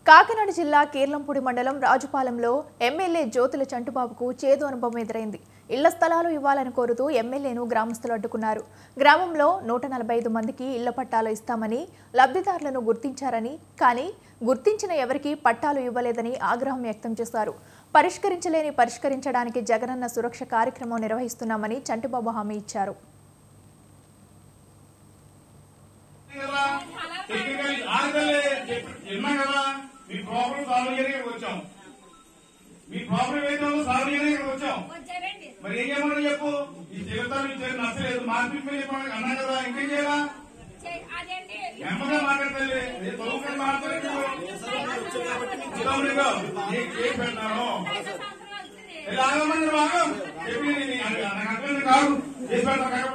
కాకినాడ జిల్లా కీర్లంపూడి మండలం రాజుపాలెంలో ఎమ్మెల్యే జ్యోతుల చంటుబాబుకు చేదు అనుభవం ఎదురైంది ఇళ్ల స్థలాలు ఇవ్వాలని కోరుతూ ఎమ్మెల్యేను గ్రామస్తులు అడ్డుకున్నారు గ్రామంలో నూట నలభై ఐదు మందికి ఇళ్ల పట్టాలు ఇస్తామని లబ్ధిదారులను గుర్తించారని కానీ గుర్తించిన ఎవరికీ పట్టాలు ఇవ్వలేదని ఆగ్రహం వ్యక్తం చేశారు పరిష్కరించలేని పరిష్కరించడానికి జగనన్న సురక్ష కార్యక్రమం నిర్వహిస్తున్నామని చంటిబాబు హామీ ఇచ్చారు కదా టెక్నికల్ ఆడదలే విన్నాం కదా మీ ప్రాబ్లం సాల్వ్ చేయడానికి వచ్చాం మీ ప్రాబ్లం ఏదో సాల్వ్ చేయడానికి వచ్చాం మరి ఏం చేయమని చెప్పు ఈ జీవితాలు ఈ జీవితం నచ్చలేదు మార్కెట్ మీద చెప్పడానికి అన్నా కదా ఇంకేం చేయాలా నెమ్మదిగా మాట్లాడతలే నేను చదువుకొని మాట్లాడలేదు ఏం పెట్టినాను ఇలా ఆగమని బాగా చెప్పి నేను- నాకు అర్థం కాదు చేసి పెడతా